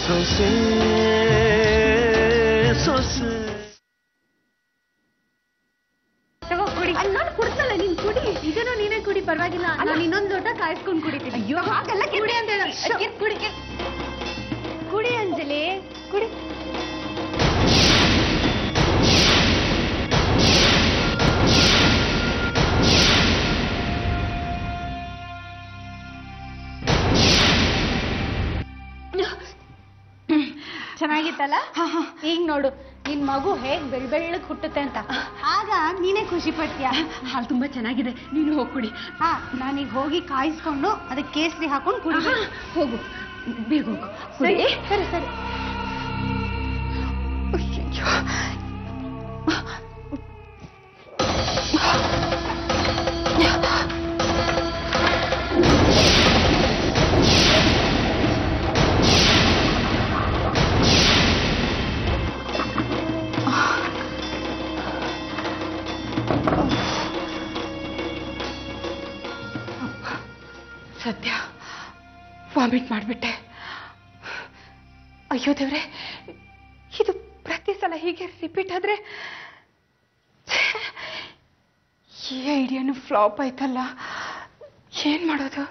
ಸೊಸೆ ಸೊಸೆ ತಗೋ ಕುಡಿ ಅಲ್ಲಿ ನಾನು ಕುಡ್ತಲ್ಲ ನೀನ್ ಕುಡಿ ಇದನ್ನು ನೀನೇ ಕುಡಿ ಪರವಾಗಿಲ್ಲ ನಾನು ಇನ್ನೊಂದು ಲೋಟ ಕಾಯಿಸ್ಕೊಂಡು ಕುಡಿತೀನಿ ಅಯ್ಯೋ ಹಾಗೆಲ್ಲ ಕುಡಿ ಅಂತ ಹೇಳ ಕುಡಿ ಕುಡಿ ಅಂಜಲಿ ಕುಡಿ ಚೆನ್ನಾಗಿತ್ತಲ್ಲ ಈಗ ನೋಡು ನಿನ್ ಮಗು ಹೇಗ್ ಬೆಳ್ ಬೆಳ್ಳಗ್ ಹುಟ್ಟುತ್ತೆ ಅಂತ ಆಗ ನೀನೇ ಖುಷಿ ಪಡ್ತೀಯ ಹಾಲು ತುಂಬಾ ಚೆನ್ನಾಗಿದೆ ನೀನು ಹೋಗಿ ಕುಡಿ ಹಾ ನಾನೀಗ ಹೋಗಿ ಕಾಯಿಸ್ಕೊಂಡು ಅದಕ್ಕೆ ಕೇಸರಿ ಹಾಕೊಂಡು ಕುಡಿ ಹೋಗು ಬೇಗ ಹೋಗು ಸರಿ ಸರಿ ಸರಿ ಸದ್ಯ ವಾಮಿಟ್ ಮಾಡಿಬಿಟ್ಟೆ ಅಯ್ಯೋ ದೇವ್ರೆ ಇದು ಪ್ರತಿ ಸಲ ಹೀಗೆ ರಿಪೀಟ್ ಆದ್ರೆ ಛೇ, ಈ ಐಡಿಯಾನು ಫ್ಲಾಪ್ ಆಯ್ತಲ್ಲ ಏನ್ ಮಾಡೋದು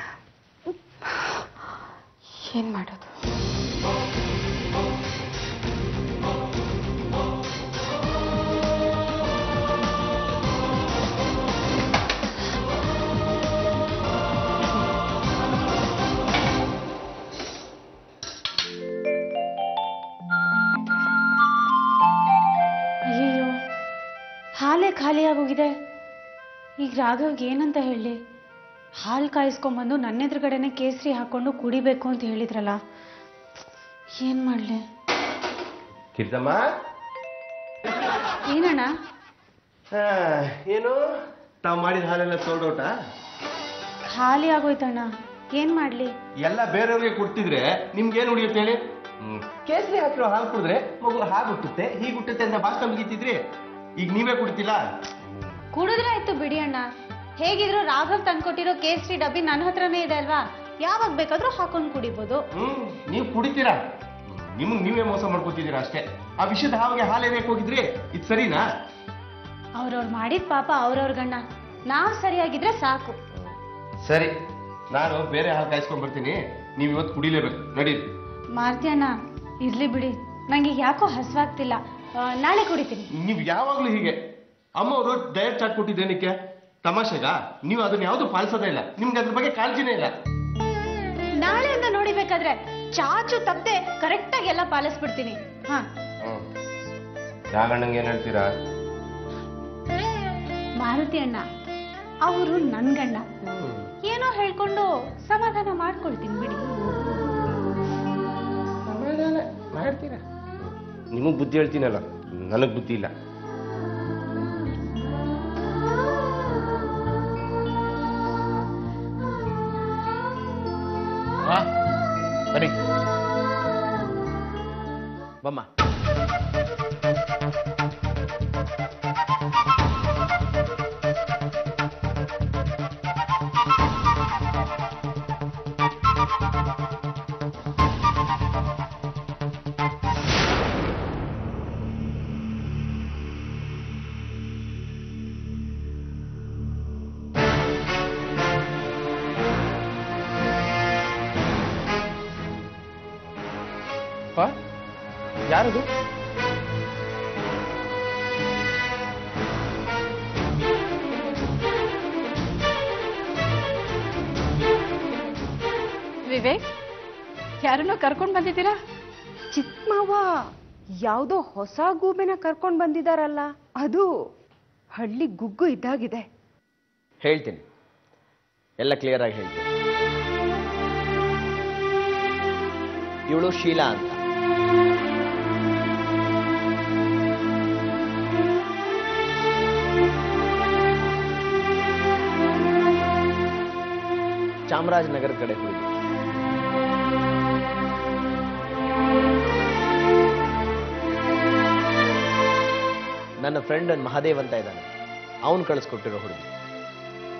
ಏನ್ ಮಾಡೋದು ಅಯ್ಯಯ್ಯೋ ಹಾಲೇ ಖಾಲಿ ಆಗೋಗಿದೆ ಈಗ ರಾಘವ್ಗೆ ಏನಂತ ಹೇಳಿ ಹಾಲು ಕಾಯಿಸ್ಕೊಂಬಂದು ನನ್ನ ಎದುರುಗಡೆನೆ ಕೇಸರಿ ಹಾಕೊಂಡು ಕುಡಿಬೇಕು ಅಂತ ಹೇಳಿದ್ರಲ್ಲ ಏನ್ ಮಾಡ್ಲಿ ಕೀರ್ತಮ್ಮ ಏನಣ್ಣ ಆ, ಏನು ತಾವು ಮಾಡಿದ ಹಾಲೆಲ್ಲ ಸೋಲ್ಡ್ ಔಟಾ ಖಾಲಿ ಆಗೋಯ್ತಣ್ಣ ಏನ್ ಮಾಡ್ಲಿ ಎಲ್ಲ ಬೇರೆಯವ್ರಿಗೆ ಕೊಡ್ತಿದ್ರೆ ನಿಮ್ಗೇನು ಉಳಿಯುತ್ತೆ ಹೇಳಿ ಹ್ಮ್. ಕೇಸರಿ ಹಾಕಿರೋ ಹಾಲು ಕುಡಿದ್ರೆ ಮಗು ಹಾಗೆ ಹುಟ್ಟುತ್ತೆ ಹೀಗೆ ಹುಟ್ಟುತ್ತೆ ಅಂತ ಭಾಷಣ ಮುಗಿತಿದ್ರಿ ಈಗ ನೀವೇ ಕುಡ್ತಿಲ್ಲ ಕುಡಿದ್ರೆ ಆಯ್ತು ಬಿಡಿ ಅಣ್ಣ ಹೇಗಿದ್ರು ರಾಘವ್ ತಂದ್ಕೊಟ್ಟಿರೋ ಕೇಸರಿ ಡಬ್ಬಿ ನನ್ನ ಹತ್ರನೇ ಇದೆ ಅಲ್ವಾ ಯಾವಾಗ ಬೇಕಾದ್ರೂ ಹಾಕೊಂಡು ಕುಡಿಬೋದು ಹ್ಮ್ ನೀವು ಕುಡಿತೀರಾ ನಿಮ್ಗೆ ನೀವೇ ಮೋಸ ಮಾಡ್ಕೊತಿದ್ದೀರಾ ಅಷ್ಟೇ ಆ ವಿಷಯದ ಹಾವಿಗೆ ಹಾಲು ಏನಕ್ಕೆ ಹೋಗಿದ್ರಿ ಇದು ಸರಿನಾ ಅವ್ರವ್ರು ಮಾಡಿದ ಪಾಪ ಅವ್ರವ್ರಿಗಣ್ಣ ನಾವು ಸರಿಯಾಗಿದ್ರೆ ಸಾಕು ಸರಿ ನಾನು ಬೇರೆ ಹಾಲು ಕಾಯಿಸ್ಕೊಂಡ್ ಬರ್ತೀನಿ ನೀವು ಇವತ್ತು ಕುಡಿಲೇಬೇಕು ನಡೀರಿ ಮಾರ್ತಿ ಅಣ್ಣ ಇರ್ಲಿ ಬಿಡಿ ನಂಗೆ ಈಗ ಯಾಕೋ ಹಸ್ವಾಗ್ತಿಲ್ಲ ಆ, ನಾಳೆ ಕುಡಿತೀನಿ ನೀವು ಯಾವಾಗ್ಲೂ ಹೀಗೆ ಅಮ್ಮ ಅವರು ಡಯಟ್ ಚಾಟ್ ಕೊಟ್ಟಿದ್ದೇನಕ್ಕೆ ತಮಾಷೆಗ ನೀವು ಅದನ್ನ ಯಾವ್ದು ಪಾಲಿಸೋದೇ ಇಲ್ಲ ನಿಮ್ಗೆ ಅದ್ರ ಬಗ್ಗೆ ಕಾಳಜಿನೇ ಇಲ್ಲ ನಾಳೆಯಿಂದ ನೋಡಿಬೇಕಾದ್ರೆ ಚಾಚು ತಪ್ಪದೆ ಕರೆಕ್ಟಾಗಿ ಎಲ್ಲ ಪಾಲಿಸ್ಬಿಡ್ತೀನಿ ಹಾ ಯಾಗಣ್ಣಂಗೆ ಏನ್ ಹೇಳ್ತೀರಾ ಮಾರುತಿ ಅಣ್ಣ ಅವರು ನನ್ ಗಂಡ ಏನೋ ಹೇಳ್ಕೊಂಡು ಸಮಾಧಾನ ಮಾಡ್ಕೊಳ್ತೀನಿ ಬಿಡಿ ಮಾಡ್ತೀರಾ ನಿಮಗ್ ಬುದ್ಧಿ ಹೇಳ್ತೀನಲ್ಲ ನನಗ್ ಬುದ್ಧಿ ಇಲ್ಲ ಬನ್ನಿ ಬಮ್ಮ ಯಾರದು ವಿವೇಕ್ ಯಾರನ್ನೋ ಕರ್ಕೊಂಡು ಬಂದಿದ್ದೀರಾ ಚಿಕ್ಕಮಾವ ಯಾವುದೋ ಹೊಸ ಗೂಬೆನ ಕರ್ಕೊಂಡು ಬಂದಿದಾರಲ್ಲ ಅದು ಹಳ್ಳಿ ಗುಗ್ಗು ಇದ್ದಾಗಿದೆ ಹೇಳ್ತೀನಿ ಎಲ್ಲ ಕ್ಲಿಯರ್ ಆಗಿ ಹೇಳ್ತೀನಿ ಇವಳು ಶೀಲಾ ಅಂತ ಚಾಮರಾಜನಗರ ಕಡೆ ಹುಡುಗಿ ನನ್ನ ಫ್ರೆಂಡ್ ಮಹಾದೇವ್ ಅಂತ ಇದ್ದಾನೆ ಅವನು ಕಳಿಸ್ಕೊಟ್ಟಿರೋ ಹುಡುಗಿ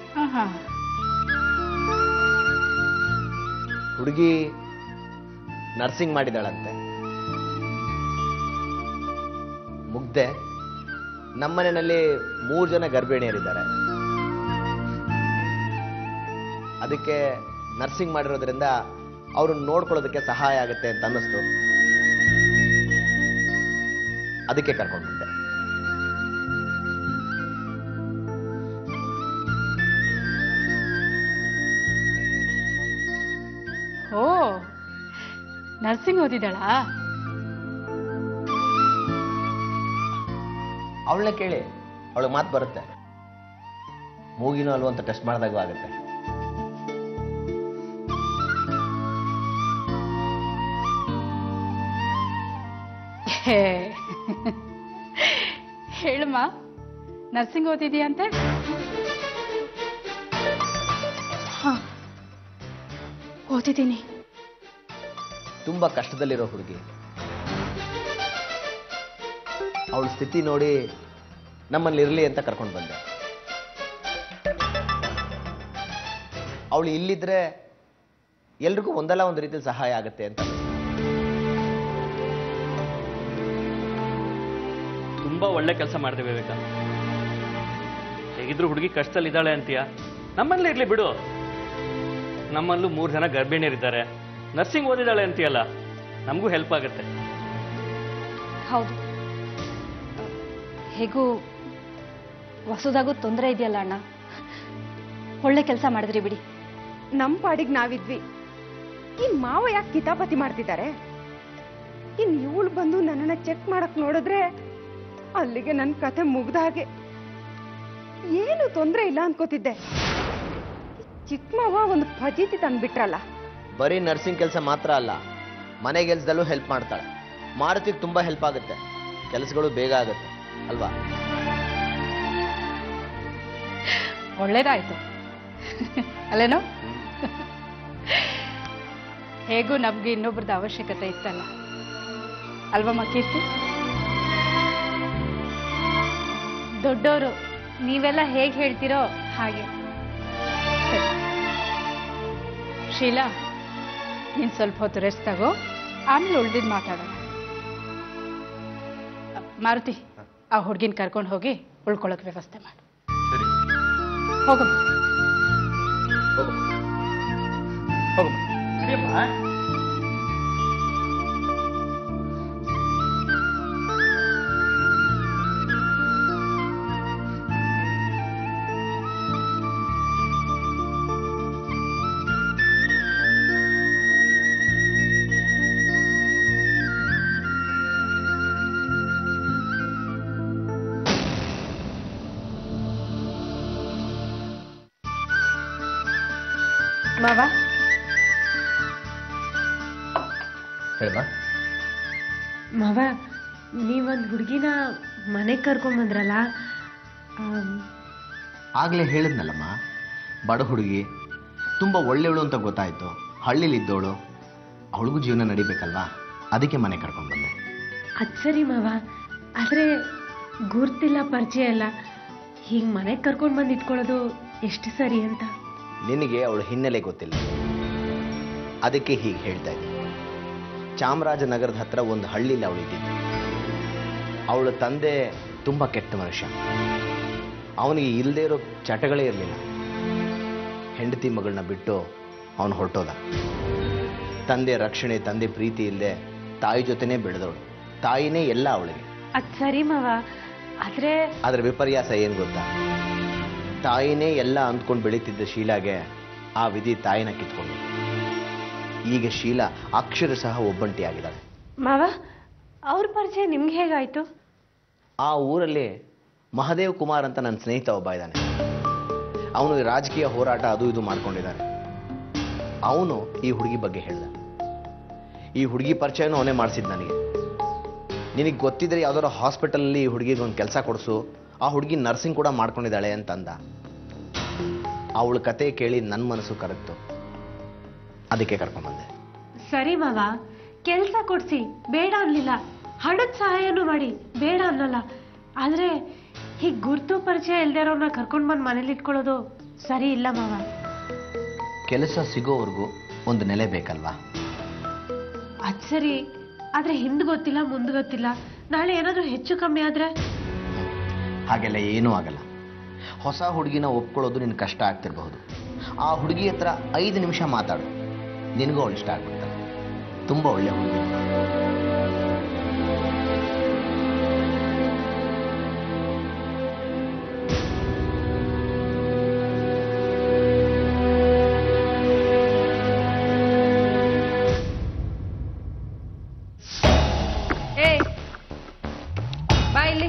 ಹುಡುಗಿ ನರ್ಸಿಂಗ್ ಮಾಡಿದಾಳಂತೆ ಮುಗ್ದೆ ನಮ್ಮನೆಯಲ್ಲಿ ಮೂರು ಜನ ಗರ್ಭಿಣಿಯರಿದ್ದಾರೆ ಅದಕ್ಕೆ ನರ್ಸಿಂಗ್ ಮಾಡಿರೋದ್ರಿಂದ ಅವ್ರನ್ನ ನೋಡ್ಕೊಳ್ಳೋದಕ್ಕೆ ಸಹಾಯ ಆಗುತ್ತೆ ಅಂತ ಅನ್ನಿಸ್ತು ಅದಕ್ಕೆ ಕರ್ಕೊಂಡು ಬಂದೆ ಓ ನರ್ಸಿಂಗ್ ಓದಿದಾಳಾ ಅವಳನ್ನ ಕೇಳಿ ಅವಳಿಗೆ ಮಾತು ಬರುತ್ತೆ ಮೂಗಿನೋ ಅಲ್ವೋ ಅಂತ ಟೆಸ್ಟ್ ಮಾಡಿದಾಗೂ ಆಗುತ್ತೆ ಹೇ. ಹೇಳಮ್ಮ ನರ್ಸಿಂಗ್ ಓದಿದೀಯಂತೆ ಹಾ ಓದಿದ್ದೀನಿ ತುಂಬಾ ಕಷ್ಟದಲ್ಲಿರೋ ಹುಡುಗಿ ಅವಳ ಸ್ಥಿತಿ ನೋಡಿ ನಮ್ಮಲ್ಲಿ ಇರಲಿ ಅಂತ ಕರ್ಕೊಂಡು ಬಂದೆ ಅವಳು ಇಲ್ಲಿದ್ರೆ ಎಲ್ರಿಗೂ ಒಂದಲ್ಲ ಒಂದು ರೀತಿಯಲ್ಲಿ ಸಹಾಯ ಆಗುತ್ತೆ ಅಂತ ಅನ್ಸ್ತು. ತುಂಬಾ ಒಳ್ಳೆ ಕೆಲಸ ಮಾಡಿದೆ ವಿವೇಕ ಹೇಗಿದ್ರು ಹುಡುಗಿ ಕಷ್ಟದಲ್ಲಿದ್ದಾಳೆ ಅಂತೀಯ ನಮ್ಮಲ್ಲಿ ಇರ್ಲಿ ಬಿಡು ನಮ್ಮಲ್ಲೂ ಮೂರು ಜನ ಗರ್ಭಿಣಿಯರಿದ್ದಾರೆ ನರ್ಸಿಂಗ್ ಓದಿದಾಳೆ ಅಂತೀಯಲ್ಲ ನಮಗೂ ಹೆಲ್ಪ್ ಆಗುತ್ತೆ ಹೌದು ಹೇಗೂ ಹೊಸದಾಗೂ ತೊಂದರೆ ಇದೆಯಲ್ಲ ಅಣ್ಣ ಒಳ್ಳೆ ಕೆಲಸ ಮಾಡಿದ್ರಿ ಬಿಡಿ ನಮ್ ಪಾಡಿಗೆ ನಾವಿದ್ವಿ ಇನ್ ಮಾವ ಯಾಕೆ ಕಿತಾಪತಿ ಮಾಡ್ತಿದ್ದಾರೆ ಇನ್ ಇವಳು ಬಂದು ನನ್ನನ್ನ ಚೆಕ್ ಮಾಡಕ್ ನೋಡಿದ್ರೆ ಅಲ್ಲಿಗೆ ನನ್ನ ಕತೆ ಮುಗ್ದ ಹಾಗೆ ಏನು ತೊಂದ್ರೆ ಇಲ್ಲ ಅನ್ಕೋತಿದ್ದೆ ಚಿಕ್ಕ ಮಾವ ಒಂದು ಫಜೀತಿ ತಂದ್ಬಿಟ್ರಲ್ಲ ಬರೀ ನರ್ಸಿಂಗ್ ಕೆಲಸ ಮಾತ್ರ ಅಲ್ಲ ಮನೆ ಕೆಲಸದಲ್ಲೂ ಹೆಲ್ಪ್ ಮಾಡ್ತಾಳೆ ಮಾರುತಿಗೆ ತುಂಬಾ ಹೆಲ್ಪ್ ಆಗುತ್ತೆ ಕೆಲಸಗಳು ಬೇಗ ಆಗುತ್ತೆ ಅಲ್ವಾ ಒಳ್ಳೇದಾಯ್ತು ಅಲ್ಲೇನೋ ಹೇಗೂ ನಮ್ಗೆ ಇನ್ನೊಬ್ರದ್ದು ಅವಶ್ಯಕತೆ ಇತ್ತಲ್ಲ ಅಲ್ವಮ್ಮ ಕೀರ್ತಿ ದೊಡ್ಡವರು ನೀವೆಲ್ಲ ಹೇಗೆ ಹೇಳ್ತೀರೋ ಹಾಗೆ ಶೀಲಾ ನೀನ್ ಸ್ವಲ್ಪ ಹೊತ್ತು ರೆಸ್ಟ್ ತಗೋ ಆಮೇಲೆ ಉಳ್ದಿದ್ ಮಾತಾಡೋಣ ಮಾರುತಿ ಆ ಹುಡ್ಗಿನ ಕರ್ಕೊಂಡು ಹೋಗಿ ಉಳ್ಕೊಳ್ಳೋಕೆ ವ್ಯವಸ್ಥೆ ಮಾಡು ಸರಿ ಹೋಗಮ್ಮ ಹೋಗು ಹೋಗಮ್ಮ ಮಾವ ಹೇಳಮ್ಮ ಮಾವ ನೀವೊಂದು ಹುಡುಗಿನ ಮನೆಗೆ ಕರ್ಕೊಂಬಂದ್ರಲ್ಲ ಆಮ್, ಆಗ್ಲೇ ಹೇಳಿದ್ನಲ್ಲಮ್ಮ ಬಡ ಹುಡುಗಿ ತುಂಬ ಒಳ್ಳೆಯವಳು ಅಂತ ಗೊತ್ತಾಯ್ತು ಹಳ್ಳಿಲಿದ್ದವಳು ಅವಳಿಗೂ ಜೀವನ ನಡಿಬೇಕಲ್ವಾ ಅದಕ್ಕೆ ಮನೆ ಕರ್ಕೊಂಡು ಬಂದೆ ಅದ್ ಸರಿ ಮಾವ ಆದರೆ ಗುರ್ತಿಲ್ಲ ಪರಿಚಯ ಇಲ್ಲ ಹೀಗೆ ಮನೆಗೆ ಕರ್ಕೊಂಡು ಬಂದು ಇಟ್ಕೊಳ್ಳೋದು ಎಷ್ಟು ಸರಿ ಅಂತ ನಿನಗೆ ಅವಳ ಹಿನ್ನೆಲೆ ಗೊತ್ತಿಲ್ಲ ಅದಕ್ಕೆ ಹೀಗೆ ಹೇಳ್ತಾ ಇದ್ದೀನಿ ಚಾಮರಾಜನಗರದ ಹತ್ರ ಒಂದು ಹಳ್ಳಿಲಿ ಅವಳಿದ್ದಿದ್ದು ಅವಳ ತಂದೆ ತುಂಬ ಕೆಟ್ಟ ಮನುಷ್ಯ ಅವನಿಗೆ ಇಲ್ಲದೆ ಇರೋ ಚಟಗಳೇ ಇರಲಿಲ್ಲ ಹೆಂಡತಿ ಮಗಳನ್ನ ಬಿಟ್ಟು ಅವನು ಹೊರಟೋದ ತಂದೆ ರಕ್ಷಣೆ ತಂದೆ ಪ್ರೀತಿ ಇಲ್ಲದೆ ತಾಯಿ ಜೊತೆನೇ ಬೆಳೆದವಳು ತಾಯಿನೇ ಎಲ್ಲ ಅವಳಿಗೆ ಅದ್ ಸರಿ ಮಾವ ಆದರೆ ಅದರ ವಿಪರ್ಯಾಸ ಏನು ಗೊತ್ತಾ ತಾಯಿನೇ ಎಲ್ಲ ಅಂದ್ಕೊಂಡು ಬೆಳೀತಿದ್ದ ಶೀಲಾಗೆ ಆ ವಿಧಿ ತಾಯಿನ ಕಿತ್ಕೊಂಡು ಈಗ ಶೀಲಾ ಅಕ್ಷರ ಸಹ ಒಬ್ಬಂಟಿಯಾಗಿದ್ದಾಳೆ ಮಾವ ಅವ್ರ ಪರಿಚಯ ನಿಮ್ಗೆ ಹೇಗಾಯ್ತು ಆ ಊರಲ್ಲಿ ಮಹದೇವ್ ಕುಮಾರ್ ಅಂತ ನನ್ನ ಸ್ನೇಹಿತ ಒಬ್ಬ ಇದ್ದಾನೆ ಅವನು ರಾಜಕೀಯ ಹೋರಾಟ ಅದು ಇದು ಮಾಡ್ಕೊಂಡಿದ್ದಾನೆ ಅವನು ಈ ಹುಡುಗಿ ಬಗ್ಗೆ ಹೇಳ್ದ ಈ ಹುಡುಗಿ ಪರಿಚಯನೂ ಅವನೇ ಮಾಡಿಸಿದ್ ನನಗೆ ನಿನಗೆ ಗೊತ್ತಿದ್ರೆ ಯಾವ್ದಾದ್ರು ಹಾಸ್ಪಿಟಲಲ್ಲಿ ಈ ಹುಡುಗಿಗೆ ಒಂದು ಕೆಲಸ ಕೊಡಿಸು ಆ ಹುಡುಗಿ ನರ್ಸಿಂಗ್ ಕೂಡ ಮಾಡ್ಕೊಂಡಿದ್ದಾಳೆ ಅಂತಂದ ಅವಳ ಕತೆ ಕೇಳಿ ನನ್ನ ಮನಸ್ಸು ಕರಗ್ತು ಅದಕ್ಕೆ ಕರ್ಕೊಂಡ್ಬಂದೆ ಸರಿ ಮಾವ ಕೆಲಸ ಕೊಡ್ಸಿ ಬೇಡ ಅನ್ಲಿಲ್ಲ ಹಣದ ಸಹಾಯನೂ ಮಾಡಿ ಬೇಡ ಅನ್ನಲ್ಲ ಆದ್ರೆ ಹೀಗೆ ಗುರ್ತು ಪರಿಚಯ ಇಲ್ದೇ ಇರೋರ್ನ ಕರ್ಕೊಂಡ್ ಬಂದು ಮನೇಲಿ ಇಟ್ಕೊಳ್ಳೋದು ಸರಿ ಇಲ್ಲ ಮಾವ ಕೆಲಸ ಸಿಗೋವರೆಗೂ ಒಂದು ನೆಲೆ ಬೇಕಲ್ವಾ ಅದ್ ಸರಿ ಆದ್ರೆ ಹಿಂದ್ ಗೊತ್ತಿಲ್ಲ ಮುಂದ್ ಗೊತ್ತಿಲ್ಲ ನಾಳೆ ಏನಾದ್ರೂ ಹೆಚ್ಚು ಕಮ್ಮಿ ಆದ್ರೆ ಹಾಗೆಲ್ಲ ಏನೂ ಆಗಲ್ಲ ಹೊಸ ಹುಡುಗಿನ ಒಪ್ಕೊಳ್ಳೋದು ನಿನ್ ಕಷ್ಟ ಆಗ್ತಿರಬಹುದು ಆ ಹುಡುಗಿ ಹತ್ರ ಐದು ನಿಮಿಷ ಮಾತಾಡು ನಿನಗೂ ಅವಳು ಇಷ್ಟ ಆಗ್ಬಿಡ್ತಾರೆ ತುಂಬ ಒಳ್ಳೆ ಹುಡುಗಿ ಏಯ್ ಬಾ ಇಲ್ಲಿ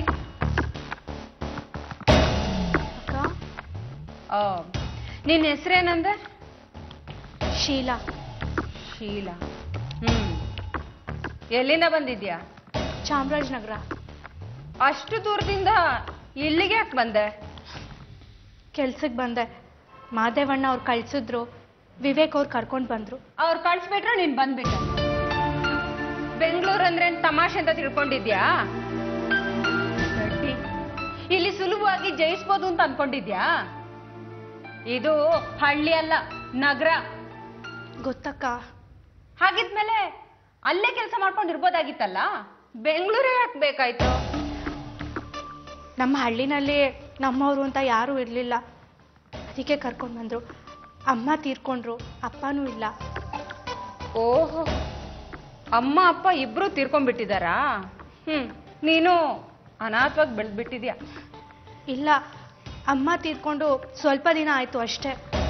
ಆ, ನಿನ್ ಹೆಸರೇನಂದೆ ಶೀಲಾ ಶೀಲಾ ಹ್ಮ್ ಎಲ್ಲಿಂದ ಬಂದಿದ್ಯಾ ಚಾಮರಾಜನಗರ ಅಷ್ಟು ದೂರದಿಂದ ಇಲ್ಲಿಗೆ ಯಾಕೆ ಬಂದೆ ಕೆಲ್ಸಕ್ಕೆ ಬಂದೆ ಮಾದೇವಣ್ಣ ಅವ್ರು ಕಳ್ಸಿದ್ರು ವಿವೇಕ್ ಅವ್ರು ಕರ್ಕೊಂಡು ಬಂದ್ರು ಅವ್ರು ಕಳ್ಸ್ಬಿಟ್ರೆ ನೀನ್ ಬಂದ್ಬಿಟ್ಟೆ ಬೆಂಗಳೂರು ಅಂದ್ರೆ ಏನ್ ತಮಾಷೆ ಅಂತ ತಿಳ್ಕೊಂಡಿದ್ಯಾ ಗಟ್ಟಿ. ಇಲ್ಲಿ ಸುಲಭವಾಗಿ ಜಯಿಸ್ಬೋದು ಅಂತ ಅನ್ಕೊಂಡಿದ್ಯಾ ಇದು ಹಳ್ಳಿ ಅಲ್ಲ ನಗರ ಗೊತ್ತಕ್ಕ ಹಾಗಿದ್ಮೇಲೆ ಅಲ್ಲೇ ಕೆಲಸ ಮಾಡ್ಕೊಂಡು ಇರ್ಬೋದಾಗಿತ್ತಲ್ಲ ಬೆಂಗಳೂರೇ ಯಾಕೆ ಬೇಕಾಯ್ತು ನಮ್ಮ ಹಳ್ಳಿನಲ್ಲಿ ನಮ್ಮವರು ಅಂತ ಯಾರೂ ಇರಲಿಲ್ಲ ಅದಕ್ಕೆ ಕರ್ಕೊಂಡು ಬಂದರು ಅಮ್ಮ ತೀರ್ಕೊಂಡ್ರು ಅಪ್ಪನೂ ಇಲ್ಲ ಓಹೋ ಅಮ್ಮ ಅಪ್ಪ ಇಬ್ರು ತೀರ್ಕೊಂಡ್ಬಿಟ್ಟಿದಾರಾ ಹ್ಮ್ ನೀನು ಅನಾಥವಾಗಿ ಬೆಳೆದ್ಬಿಟ್ಟಿದ್ಯಾ ಇಲ್ಲ ಅಮ್ಮ ತೀರ್ಕೊಂಡು ಸ್ವಲ್ಪ ದಿನ ಆಯಿತು ಅಷ್ಟೇ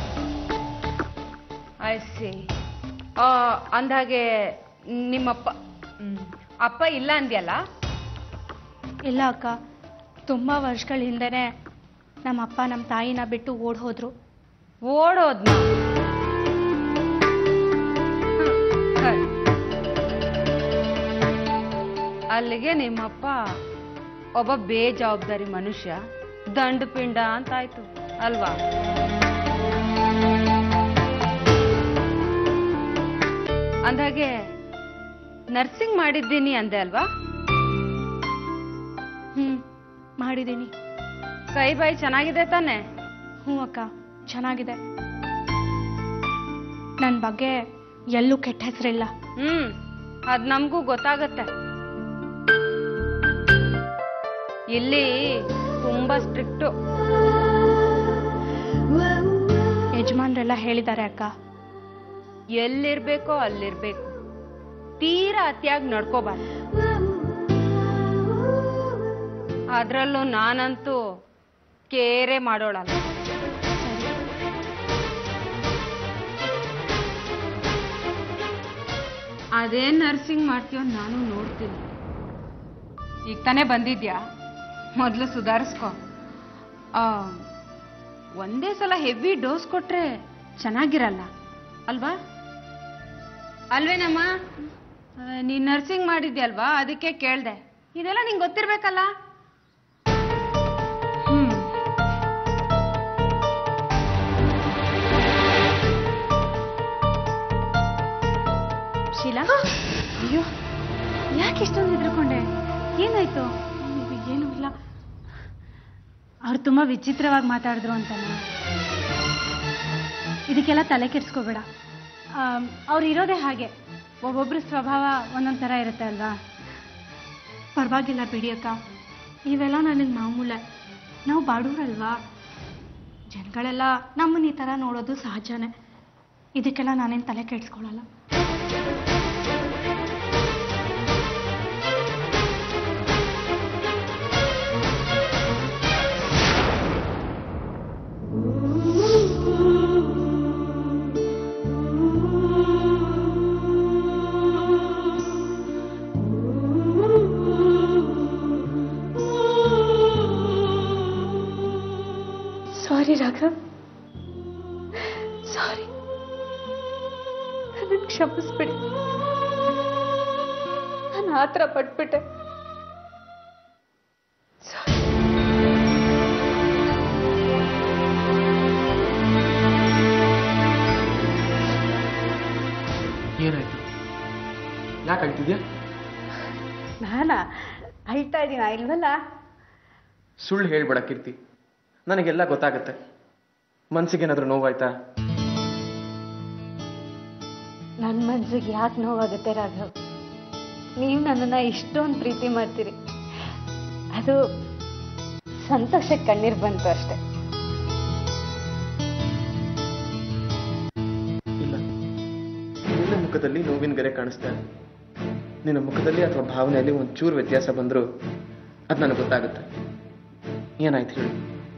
ಐ ಸಿ ಅಂದಾಗೆ ನಿಮ್ಮಪ್ಪ ಹ್ಮ್. ಅಪ್ಪ ಇಲ್ಲ ಅಂದ್ಯಲ್ಲ ಇಲ್ಲ ಅಕ್ಕ ತುಂಬ ವರ್ಷಗಳ ಹಿಂದೆನೆ ನಮ್ಮ ಅಪ್ಪ ನಮ್ಮ ತಾಯಿನ ಬಿಟ್ಟು ಓಡ್ ಹೋದ್ರು ಓಡೋದ್ನ ಅಲ್ಲಿಗೆ ನಿಮ್ಮಪ್ಪ ಒಬ್ಬ ಬೇಜವಾಬ್ದಾರಿ ಮನುಷ್ಯ ದಂಡು ಪಿಂಡ ಅಂತಾಯ್ತು ಅಲ್ವಾ ಅಂದಾಗೆ ನರ್ಸಿಂಗ್ ಮಾಡಿದ್ದೀನಿ ಅಂದೆ ಅಲ್ವಾ ಹ್ಞೂ ಮಾಡಿದ್ದೀನಿ ಕೈ ಬಾಯಿ ಚೆನ್ನಾಗಿದೆ ತಾನೆ ಹ್ಞೂ ಅಕ್ಕ ಚೆನ್ನಾಗಿದೆ ನನ್ನ ಬಗ್ಗೆ ಎಲ್ಲೂ ಕೆಟ್ಟ ಹೆಸರಿಲ್ಲ ಹ್ಮ್ ಅದ್ ನಮಗೂ ಗೊತ್ತಾಗತ್ತೆ ಇಲ್ಲಿ ತುಂಬಾ ಸ್ಟ್ರಿಕ್ಟು ಯಜಮಾನ್ರೆಲ್ಲ ಹೇಳಿದ್ದಾರೆ ಅಕ್ಕ ಎಲ್ಲಿರ್ಬೇಕೋ ಅಲ್ಲಿರ್ಬೇಕು ತೀರಾ ಅತಿಯಾಗಿ ನಡ್ಕೋಬಾರ್ದು ಅದ್ರಲ್ಲೂ ನಾನಂತೂ ಕೇರೆ ಮಾಡೋಳಲ್ಲ ಅದೇನ್ ನರ್ಸಿಂಗ್ ಮಾಡ್ತೀಯೋ ನಾನು ನೋಡ್ತೀನಿ ಈಗ ತಾನೇ ಬಂದಿದ್ಯಾ ಮೊದಲು ಸುಧಾರಿಸ್ಕೊ ಆ, ಒಂದೇ ಸಲ ಹೆವಿ ಡೋಸ್ ಕೊಟ್ರೆ ಚೆನ್ನಾಗಿರಲ್ಲ ಅಲ್ವಾ ಅಲ್ವೇನಮ್ಮ ಆ, ನೀನ್ ನರ್ಸಿಂಗ್ ಮಾಡಿದ್ಯಲ್ವಾ ಅದಕ್ಕೆ ಕೇಳ್ದೆ ಇದೆಲ್ಲ ನಿಂಗೆ ಗೊತ್ತಿರ್ಬೇಕಲ್ಲ ಹ್ಮ್ ಶೀಲಾ ಅಯ್ಯೋ ಯಾಕೆ ಇಷ್ಟೊಂದು ಹೆದರ್ಕೊಂಡೆ ಏನಾಯ್ತು ಇದು ಏನೂ ಇಲ್ಲ ಅವ್ರು ತುಂಬಾ ವಿಚಿತ್ರವಾಗಿ ಮಾತಾಡಿದ್ರು ಅಂತಾನೆ ಇದಕ್ಕೆಲ್ಲ ತಲೆ ಕೆಡಿಸ್ಕೋಬೇಡ ಅವ್ರು ಇರೋದೇ ಹಾಗೆ ಒಬ್ಬೊಬ್ರ ಸ್ವಭಾವ ಒಂದೊಂದ್ ಥರ ಇರುತ್ತೆ ಅಲ್ವಾ ಪರವಾಗಿಲ್ಲ ಬಿಡಿ ಅಕ್ಕ ಇವೆಲ್ಲ ನನಗೆ ಮಾಮೂಲೆ ನಾವು ಬಾಡೂರಲ್ವಾ ಜನಗಳೆಲ್ಲ ನಮ್ಮನ್ನ ಈ ಥರ ನೋಡೋದು ಸಹಜನೇ ಇದಕ್ಕೆಲ್ಲ ನಾನೇನು ತಲೆ ಕೆಡಿಸ್ಕೊಳ್ಳಲ್ಲ ಸಾರಿ ರಾಘವ್ ಸಾರಿ ನನ್ನ ಕ್ಷಮಿಸ್ಬಿಡಿ ನಾನು ಆ ಥರ ಪಟ್ಬಿಟ್ಟೆ ಏನಾಯ್ತು ಯಾಕೆ ಅಳ್ತಿದ್ಯಾ ನಾನಾ ಅಳ್ತಾ ಇದ್ದೀನ ಇಲ್ವಲ್ಲ ಸುಳ್ಳು ಹೇಳ್ಬೇಡ ಕೀರ್ತಿ ನನಗೆಲ್ಲ ಗೊತ್ತಾಗತ್ತೆ ಮನ್ಸಿಗೇನಾದ್ರೂ ನೋವಾಯ್ತಾ ನನ್ನ ಮನ್ಸಿಗೆ ಯಾಕೆ ನೋವಾಗುತ್ತೆ ರಾಘವ್ ನೀವು ನನ್ನನ್ನು ಇಷ್ಟೊಂದು ಪ್ರೀತಿ ಮಾಡ್ತೀರಿ ಅದು ಸಂತೋಷಕ್ಕೆ ಕಣ್ಣೀರು ಬಂತು ಅಷ್ಟೆ ಇಲ್ಲ ನಿನ್ನ ಮುಖದಲ್ಲಿ ನೋವಿನ ಗೆರೆ ಕಾಣಿಸ್ತಾ ಇದೆ. ನಿನ್ನ ಮುಖದಲ್ಲಿ ಅಥವಾ ಭಾವನೆಯಲ್ಲಿ ಒಂಚೂರು ವ್ಯತ್ಯಾಸ ಬಂದರೂ ಅದು ನನಗೆ ಗೊತ್ತಾಗುತ್ತೆ ಏನಾಯ್ತು ಹೇಳಿ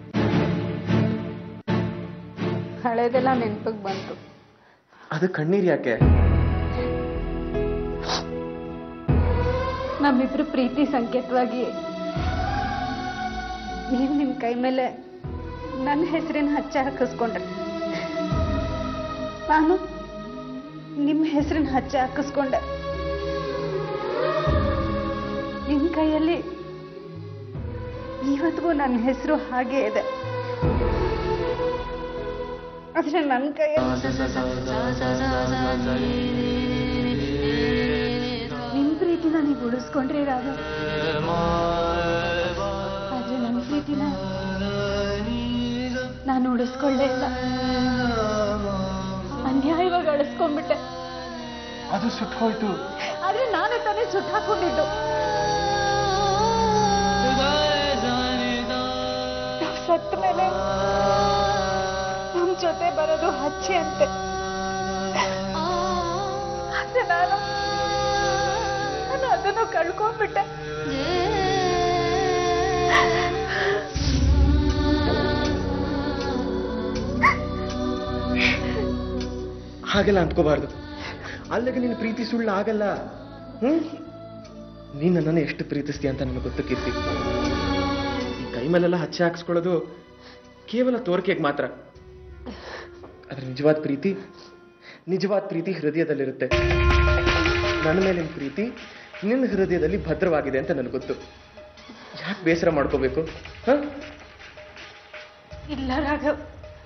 ಹಳೇದೆಲ್ಲ ನೆನಪಿಗೆ ಬಂತು ಅದು ಕಣ್ಣೀರು ಯಾಕೆ ನಮ್ಮಿಬ್ರು ಪ್ರೀತಿ ಸಂಕೇತವಾಗಿ ನೀವು ನಿಮ್ಮ ಕೈ ಮೇಲೆ ನನ್ನ ಹೆಸರಿನ ಹಚ್ಚ ಹಾಕಿಸ್ಕೊಂಡ್ರಿ ನಾನು ನಿಮ್ಮ ಹೆಸರಿನ ಹಚ್ಚ ಹಾಕಿಸ್ಕೊಂಡೆ ನಿಮ್ಮ ಕೈಯಲ್ಲಿ ಇವತ್ತಿಗೂ ನನ್ನ ಹೆಸರು ಹಾಗೇ ಇದೆ ಆದ್ರೆ ನನ್ನ ಕೈಯಲ್ಲಿ ನಿಮ್ ಪ್ರೀತಿನ ನೀವು ಉಳಿಸ್ಕೊಂಡ್ರಿ ರಾಘ ಆದ್ರೆ ನನ್ನ ಪ್ರೀತಿನ ನಾನು ಉಳಿಸ್ಕೊಳ್ಳೇ ಇಲ್ಲ ಅನ್ಯಾಯವಾಗಿ ಅಳಿಸ್ಕೊಂಡ್ಬಿಟ್ಟೆ ಅದು ಸುಟ್ಟು ಹೋಯ್ತು ಆದ್ರೆ ನಾನೇ ತಾನೇ ಸುಟ್ಟು ಹಾಕೊಂಡಿದ್ದು ನಾವ್ ಸತ್ತ ಮೇಲೆ ನಮ್ ಜೊತೆ ಬರೋದು ಹಚ್ಚೆ ಅಂತೆ ಆದ್ರೆ ನಾನು ನಾನು ಅದನ್ನು ಕಳ್ಕೊಂಡ್ಬಿಟ್ಟೆ ಹಾಗೆಲ್ಲ ಅಂದ್ಕೋಬಾರ್ದು ಅಲ್ಲಿಗೆ ನಿನ್ನ ಪ್ರೀತಿ ಸುಳ್ಳು ಆಗಲ್ಲ ಹ್ಮ್ ನೀನ್ ನನ್ನನ್ನು ಎಷ್ಟು ಪ್ರೀತಿಸ್ತೀಯ ಅಂತ ನನಗೆ ಗೊತ್ತು ಕೀರ್ತಿ ಈ ಕೈ ಮೇಲೆಲ್ಲ ಹಚ್ಚೆ ಹಾಕ್ಸ್ಕೊಳ್ಳೋದು ಕೇವಲ ತೋರಿಕೆಗೆ ಮಾತ್ರ ಅದ್ರ ನಿಜವಾದ ಪ್ರೀತಿ ನಿಜವಾದ ಪ್ರೀತಿ ಹೃದಯದಲ್ಲಿರುತ್ತೆ ನನ್ನ ಮೇಲಿನ ಪ್ರೀತಿ ನಿನ್ನ ಹೃದಯದಲ್ಲಿ ಭದ್ರವಾಗಿದೆ ಅಂತ ನನಗೆ ಗೊತ್ತು ಯಾಕೆ ಬೇಸರ ಮಾಡ್ಕೋಬೇಕು ಹ ಇಲ್ಲ ರಾಘವ್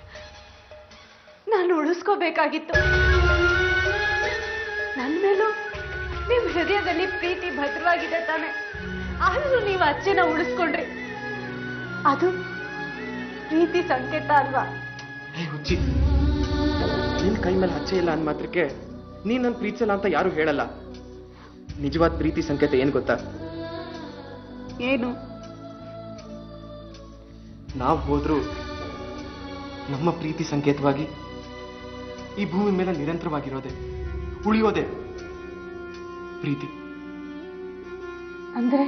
ನಾನು ಉಳಿಸ್ಕೋಬೇಕಾಗಿತ್ತು ನನ್ನ ಮೇಲೂ ನಿಮ್ ಹೃದಯದಲ್ಲಿ ಪ್ರೀತಿ ಭದ್ರವಾಗಿದೆ ತಾನೆ ಆದ್ರೂ ನೀವು ಅಚ್ಚೆನ ಉಳಿಸ್ಕೊಂಡ್ರಿ ಅದು ಪ್ರೀತಿ ಸಂಕೇತ ಅಲ್ವಾ ಹೇ ಹುಚ್ಚಿ ನಿನ್ ಕೈ ಮೇಲೆ ಹಚ್ಚೆ ಇಲ್ಲ ಅಂದ ಮಾತ್ರಕ್ಕೆ ನೀನ್ ನನ್ನ ಪ್ರೀತಿಸಲ್ಲ ಅಂತ ಯಾರು ಹೇಳಲ್ಲ ನಿಜವಾದ ಪ್ರೀತಿ ಸಂಕೇತ ಏನ್ ಗೊತ್ತಾ ಏನು ನಾವು ಹೋದ್ರೂ ನಮ್ಮ ಪ್ರೀತಿ ಸಂಕೇತವಾಗಿ ಈ ಭೂಮಿ ಮೇಲೆ ನಿರಂತರವಾಗಿರೋದೆ ಉಳಿಯೋದೆ ಪ್ರೀತಿ ಅಂದ್ರೆ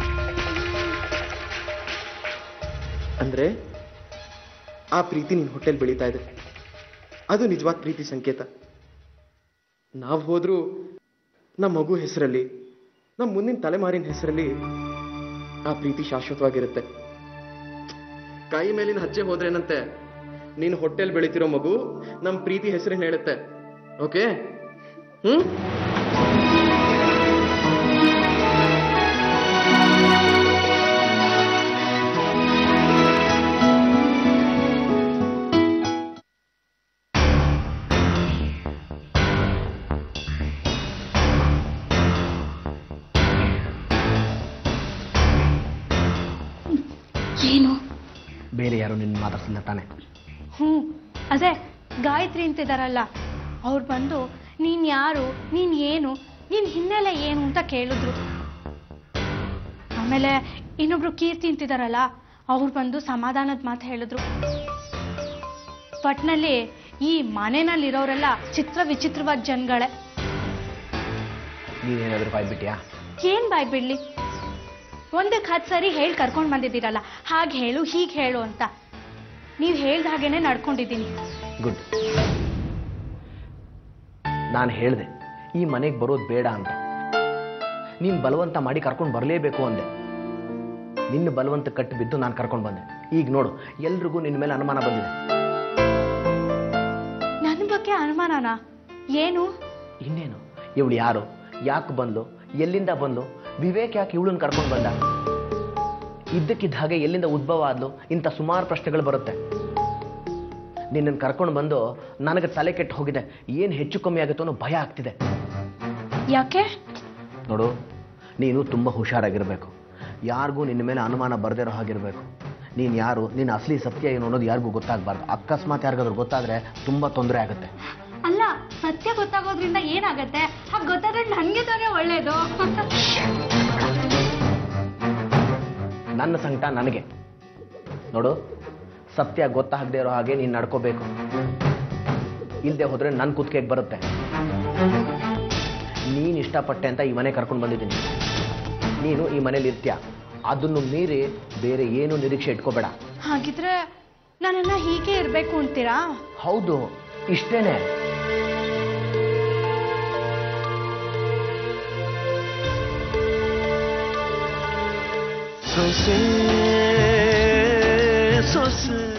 ಅಂದ್ರೆ ಆ ಪ್ರೀತಿ ನಿನ್ ಹೊಟ್ಟೆಲ್ ಬೆಳೀತಾ ಇದೆ ಅದು ನಿಜವಾದ ಪ್ರೀತಿ ಸಂಕೇತ ನಾವು ಹೋದ್ರೂ ನಮ್ಮ ಮಗು ಹೆಸರಲ್ಲಿ ನಮ್ಮ ಮುಂದಿನ ತಲೆಮಾರಿನ ಹೆಸರಲ್ಲಿ ಆ ಪ್ರೀತಿ ಶಾಶ್ವತವಾಗಿರುತ್ತೆ ಕೈ ಮೇಲಿನ ಹಚ್ಚೆ ಹೋದ್ರೇನಂತೆ ನೀನು ಹೊಟ್ಟೆಲ್ ಬೆಳಿತಿರೋ ಮಗು ನಮ್ಮ ಪ್ರೀತಿ ಹೆಸರನ್ನ ಹೇಳುತ್ತೆ ಓಕೆ ಹ್ಮ್ ಏನು ಬೇರೆ ಯಾರು ನಿನ್ನ ಮಾತಾಡ್ಸಿಲ್ಲ ತಾನೆ ಹ್ಞೂ ಅದೇ ಗಾಯತ್ರಿ ಅಂತಿದಾರಲ್ಲ ಅವ್ರು ಬಂದು ನೀನು ಯಾರು ನೀನು ಏನು ನಿನ್ನ ಹಿನ್ನೆಲೆ ಏನು ಅಂತ ಕೇಳಿದ್ರು ಆಮೇಲೆ ಇನ್ನೊಬ್ರು ಕೀರ್ತಿ ಅಂತಿದಾರಲ್ಲ ಅವ್ರು ಬಂದು ಸಮಾಧಾನದ ಮಾತು ಹೇಳಿದ್ರು ಒಟ್ನಲ್ಲಿ ಈ ಮನೆಯಲ್ಲಿರೋರೆಲ್ಲ ಚಿತ್ರ ವಿಚಿತ್ರವಾದ ಜನಗಳೇ ನೀನೇನಾದರೂ ಬಾಯ್ಬಿಟ್ಯಾ ಏನ್ ಬಾಯ್ ಬಿಡ್ಲಿ ಒಂದಕ್ಕೆ ಹತ್ತು ಸರಿ ಹೇಳಿ ಕರ್ಕೊಂಡು ಬಂದಿದ್ದೀರಲ್ಲ ಹಾಗೆ ಹೇಳು ಹೀಗೆ ಹೇಳು ಅಂತ ನೀವು ಹೇಳ್ದ ಹಾಗೇನೆ ನಡ್ಕೊಂಡಿದ್ದೀನಿ ಗುಡ್ ನಾನು ಹೇಳಿದೆ ಈ ಮನೆಗೆ ಬರೋದು ಬೇಡ ಅಂತ ನೀನು ಬಲವಂತ ಮಾಡಿ ಕರ್ಕೊಂಡು ಬರಲೇಬೇಕು ಅಂದೆ ನಿನ್ನ ಬಲವಂತ ಕಟ್ಟು ಬಿದ್ದು ನಾನು ಕರ್ಕೊಂಡು ಬಂದೆ ಈಗ ನೋಡು ಎಲ್ರಿಗೂ ನಿನ್ನ ಮೇಲೆ ಅನುಮಾನ ಬಂದಿದೆ ನನ್ನ ಬಗ್ಗೆ ಅನುಮಾನನಾ ಏನು ಇನ್ನೇನು ಇವಳು ಯಾರು ಯಾಕೆ ಬಂದ್ಲು ಎಲ್ಲಿಂದ ಬಂದ್ಲು ವಿವೇಕ್ ಯಾಕೆ ಇವಳನ್ನ ಕರ್ಕೊಂಡು ಬಂದ ಇದ್ದಕ್ಕಿದ್ದ ಹಾಗೆ ಎಲ್ಲಿಂದ ಉದ್ಭವ ಆದ್ಲು ಇಂಥ ಸುಮಾರು ಪ್ರಶ್ನೆಗಳು ಬರುತ್ತೆ ನಿನ್ನನ್ನು ಕರ್ಕೊಂಡು ಬಂದು ನನಗೆ ತಲೆ ಕೆಟ್ಟು ಹೋಗಿದೆ ಏನು ಹೆಚ್ಚು ಕಮ್ಮಿ ಆಗುತ್ತೋ ಅನ್ನೋ ಭಯ ಆಗ್ತಿದೆ ಯಾಕೆ ನೋಡು ನೀನು ತುಂಬ ಹುಷಾರಾಗಿರಬೇಕು ಯಾರಿಗೂ ನಿನ್ನ ಮೇಲೆ ಅನುಮಾನ ಬರದೇ ಇರೋ ಹಾಗಿರಬೇಕು ನೀನು ಯಾರು ನಿನ್ನ ಅಸಲಿ ಸತ್ಯ ಏನು ಅನ್ನೋದು ಯಾರಿಗೂ ಗೊತ್ತಾಗಬಾರ್ದು ಅಕಸ್ಮಾತ್ ಯಾರಿಗಾದ್ರೂ ಗೊತ್ತಾದರೆ ತುಂಬ ತೊಂದರೆ ಆಗುತ್ತೆ ಅಲ್ಲ ಸತ್ಯ ಗೊತ್ತಾಗೋದ್ರಿಂದ ಏನಾಗತ್ತೆ ಹಾಗೆ ಗೊತ್ತಾದ್ರೆ ನನಗೆ ತಾನೇ ಒಳ್ಳೇದು ನನ್ನ ಸಂಕಟ ನನಗೆ ನೋಡು ಸತ್ಯ ಗೊತ್ತಾಗದೇ ಇರೋ ಹಾಗೆ ನೀನು ನಡ್ಕೋಬೇಕು ಇಲ್ಲದೆ ಹೋದ್ರೆ ನನ್ನ ಕುತ್ತಿಗೆಗೆ ಬರುತ್ತೆ ನೀನು ಇಷ್ಟಪಟ್ಟೆ ಅಂತ ಈ ಮನೆ ಕರ್ಕೊಂಡು ಬಂದಿದ್ದೀನಿ ನೀನು ಈ ಮನೇಲಿ ಇರ್ತೀಯ ಅದನ್ನು ಮೀರಿ ಬೇರೆ ಏನು ನಿರೀಕ್ಷೆ ಇಟ್ಕೋಬೇಡ ಹಾಗಿದ್ರೆ ನನ್ನನ್ನ ಹೀಗೆ ಇರಬೇಕು ಅಂತೀರಾ ಹೌದು ಇಷ್ಟೇನೆ ಸೊಸೆ ಸೊಸೆ